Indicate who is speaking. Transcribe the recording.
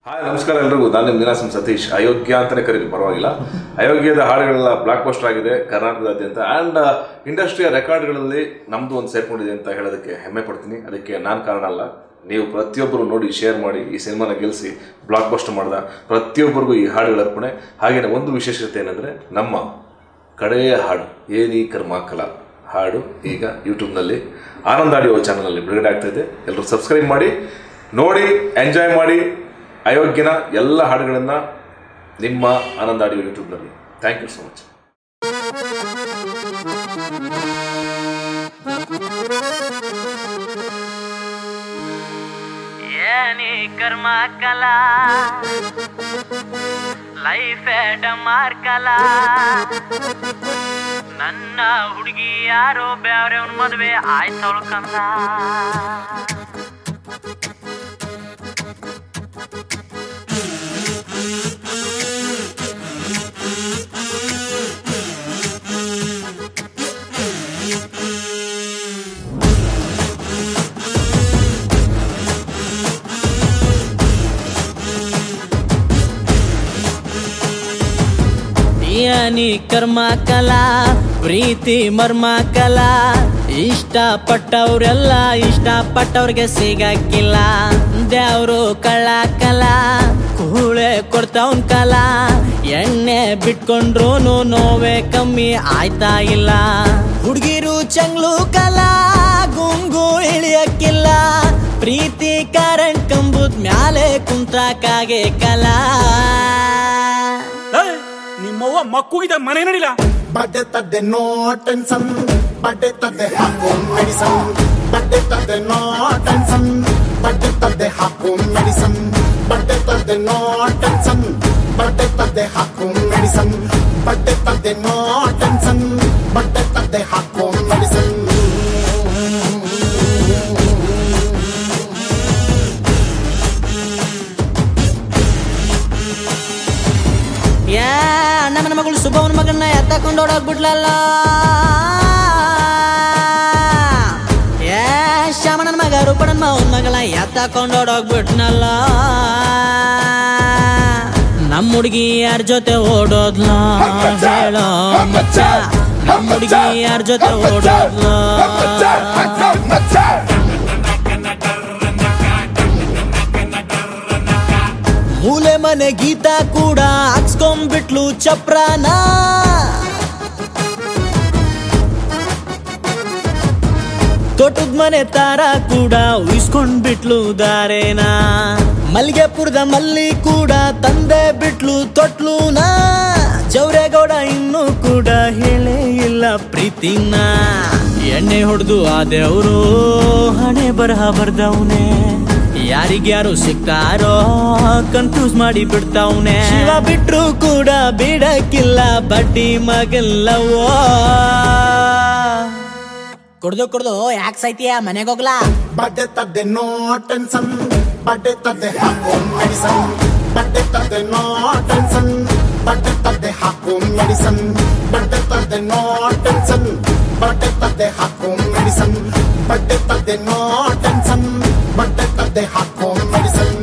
Speaker 1: hi ನಮಸ್ಕಾರ ಎಲ್ರಿಗೂ ನಾನು ನಿಮ್ಮ ನಿನಾಸಂ ಸತೀಶ್ ಅಯೋಗ್ಯ ಅಂತಲೇ ಕರೀಲಿ ಪರವಾಗಿಲ್ಲ ಅಯೋಗ್ಯದ ಹಾಡುಗಳೆಲ್ಲ ಬ್ಲಾಕ್ ಬಸ್ಟರ್ ಆಗಿದೆ ಕರ್ನಾಟಕದಾದ್ಯಂತ ಆ್ಯಂಡ್ ಇಂಡಸ್ಟ್ರಿಯ ರೆಕಾರ್ಡ್ಗಳಲ್ಲಿ ನಮ್ಮದು ಒಂದು ಸೇರ್ಕೊಂಡಿದೆ ಅಂತ ಹೇಳೋದಕ್ಕೆ ಹೆಮ್ಮೆ ಪಡ್ತೀನಿ ಅದಕ್ಕೆ ನಾನು ಕಾರಣ ಅಲ್ಲ ನೀವು ಪ್ರತಿಯೊಬ್ಬರು ನೋಡಿ ಶೇರ್ ಮಾಡಿ ಈ ಸಿನಿಮಾನ ಗೆಲ್ಲಿಸಿ ಬ್ಲಾಕ್ ಬಸ್ಟರ್ ಮಾಡಿದ ಪ್ರತಿಯೊಬ್ಬರಿಗೂ ಈ ಹಾಡುಗಳ ಅರ್ಪಣೆ ಹಾಗೆಯೇ ಒಂದು ವಿಶೇಷತೆ ಏನಂದರೆ ನಮ್ಮ ಕಡೆಯ ಹಾಡು ಏನಿ ಕರ್ಮಾಕಲ ಹಾಡು ಈಗ ಯೂಟ್ಯೂಬ್ನಲ್ಲಿ ಆನಂದ್ ಆಡಿಯೋ ಚಾನಲಲ್ಲಿ ಬಿಡುಗಡೆ ಆಗ್ತಾ ಇದೆ ಎಲ್ಲರೂ ಸಬ್ಸ್ಕ್ರೈಬ್ ಮಾಡಿ ನೋಡಿ ಎಂಜಾಯ್ ಮಾಡಿ ಅಯೋಗ್ಯನ ಎಲ್ಲ ಹಾಡುಗಳನ್ನು ನಿಮ್ಮ ಆನಂದ್ ಆಡಿಯೋ ಯೂಟ್ಯೂಬ್ನಲ್ಲಿ ಥ್ಯಾಂಕ್ ಯು ಸೊ ಮಚ್
Speaker 2: ಏನಿ ಕರ್ಮ ಕಲ ಲೈಫ್ ಡಮಾರ್ ಕಲ ನನ್ನ ಹುಡುಗಿ ಯಾರೋ ಬ್ಯಾವ್ರವ್ನ ಮದ್ವೆ ಆಯ್ತವಳು ಕಂದ ಏನಿ ಕರ್ಮ ಕಲ ಪ್ರೀತಿ ಮರ್ಮ ಕಲ ಇಷ್ಟಪಟ್ಟವ್ರೆಲ್ಲ ಇಷ್ಟಪಟ್ಟವ್ರಿಗೆ ಸಿಗಕ್ಕಿಲ್ಲ ದೇವ್ರು ಕಳ್ಳ ಕಲ ಕೂಳೆ ಕೊಡ್ತಾವ್ನ್ ಕಲ ಎಣ್ಣೆ ಬಿಟ್ಕೊಂಡ್ರು ನೋವೇ ಕಮ್ಮಿ ಆಯ್ತಾ ಇಲ್ಲ ಹುಡುಗಿರು ಚಂಗ್ಲು ಕಲ ಗುಂಗು ಇಳಿಯಕ್ಕಿಲ್ಲ ಪ್ರೀತಿ ಕರೆಂಟ್ ಕಂಬುದ್ ಮ್ಯಾಲೆ ಕುಂತಾಕಾಗೆ ಕಲಾ
Speaker 3: ಏಯ್, ನಿಮ್ಮವ್ವ ಮಕ್ಕುಗಿದ ಮನೆ ನಡಿಲ್ಲ
Speaker 4: ಬಡ್ಡೆ ತದ್ದೆ ನೋ ಟೆನ್ಷನ್ ಬಡ್ಡೆ ತದ್ದೆ ಹಾಕು ಮೆಡಿಸನ್ ಬಡ್ಡೆ ತದ್ದೆ ನೋ ಟೆನ್ಷನ್ ಬಡ್ಡೆ ತದ್ದೆ ಹಾಕು ಮೆಡಿಸನ್ ಬಡ್ಡೆ ತದ್ದೆ ನೋ ಟೆನ್ಷನ್ ಬಡ್ಡೆ ತದ್ದೆ ಹಾಕು ಮೆಡಿಸನ್ ಬಡ್ಡೆ ತದ್ದೆ ನೋ ಟೆನ್ಷನ್ ಬಡ್ಡೆ ತದ್ದೆ ಹಾಕು ಮೆಡಿಸನ್
Speaker 2: ಯಾ ಅಣ್ಣನ ಮಗಳು ಸುಬ್ಬವನ ಮಗನ್ನ ಎತ್ತಕೊಂಡು ಓಡೋಗ್ಬಿಟ್ಲಲ್ಲ ಯಾ ಶ್ಯಾಮಣ್ಣನ ಮಗ ರೂಪಣ್ಣನ ಅವನ ಮಗಳ ಎತ್ತಕೊಂಡು ಓಡೋಗ್ಬಿಟ್ನಲ್ಲ ನಮ್ಮ ಹುಡುಗಿ ಯಾರ ಜೊತೆ ಓಡೋದ್ಲ ಹೇಳೋ ಮಚ್ಚ ನಮ್ಮ ಹುಡುಗಿ ಯಾರ ಜೊತೆ ಓಡೋದ್ಲ ಮೂಲೆ ಮನೆ ಗೀತ ಕೂಡ ಹಚ್ಕೊಂಡ್ಬಿಟ್ಲು ಚಪ್ರಾನ ತೋಟದ ಮನೆ ತಾರ ಕೂಡ ಉಯಿಸ್ಕೊಂಡ್ಬಿಟ್ಲು ದಾರೇನ ಮಲ್ಗೆಪುರದ ಮಲ್ಲಿ ಕೂಡ ತಂದೆ ಬಿಟ್ಲು ತೊಟ್ಲುನ ಜೌರೇಗೌಡ ಇನ್ನೂ ಕೂಡ ಹೇಳೇ ಇಲ್ಲ ಪ್ರೀತಿನ ಎಣ್ಣೆ ಹೊಡೆದು ಆದೆವರು ಹಣೆ ಬರಹ ಬರ್ದವ್ನೆ ಯಾರಿಗ್ಯಾರು ಸಿಗ್ತಾರೋ ಕನ್ಫ್ಯೂಸ್ ಮಾಡಿ ಬಿಡ್ತಾವ್ನೆ ಶಿವ ಬಿಟ್ರು ಕೂಡ ಬಿಡಕ್ಕಿಲ್ಲ ಬಡ್ಡಿ ಮಗಲ್ಲವೋ ಕುಡ್ದು ಕುಡ್ದು ಯಾಕೆ ಸೈತಿಯ ಮನೆಗೆ ಹೋಗ್ಲಾ
Speaker 4: ಬಡ್ಡೆ ತದ್ದೆ ನೋ ಟೆನ್ಷನ್ ಬಡ್ಡೆ ತದ್ದೆ ಹಾಕು ಮೆಡಿಸನ್ ಬಡ್ಡೆ ತದ್ದೆ ನೋ ಟೆನ್ಷನ್ ಬಡ್ಡೆ ತದ್ದೆ ಹಾಕು ಮೆಡಿಸನ್ ಬಡ್ಡೆ ತದ್ದೆ ನೋ ಟೆನ್ಷನ್ ಬಡ್ಡೆ ತದ್ದೆ ಹಾಕು ಮೆಡಿಸನ್ ಬಡ್ಡೆ ತದ್ದೆ ನೋ ಟೆನ್ಷನ್ ಬಡ್ಡೆ ತದ್ದೆ ಹಾಕು ಮೆಡಿಸನ್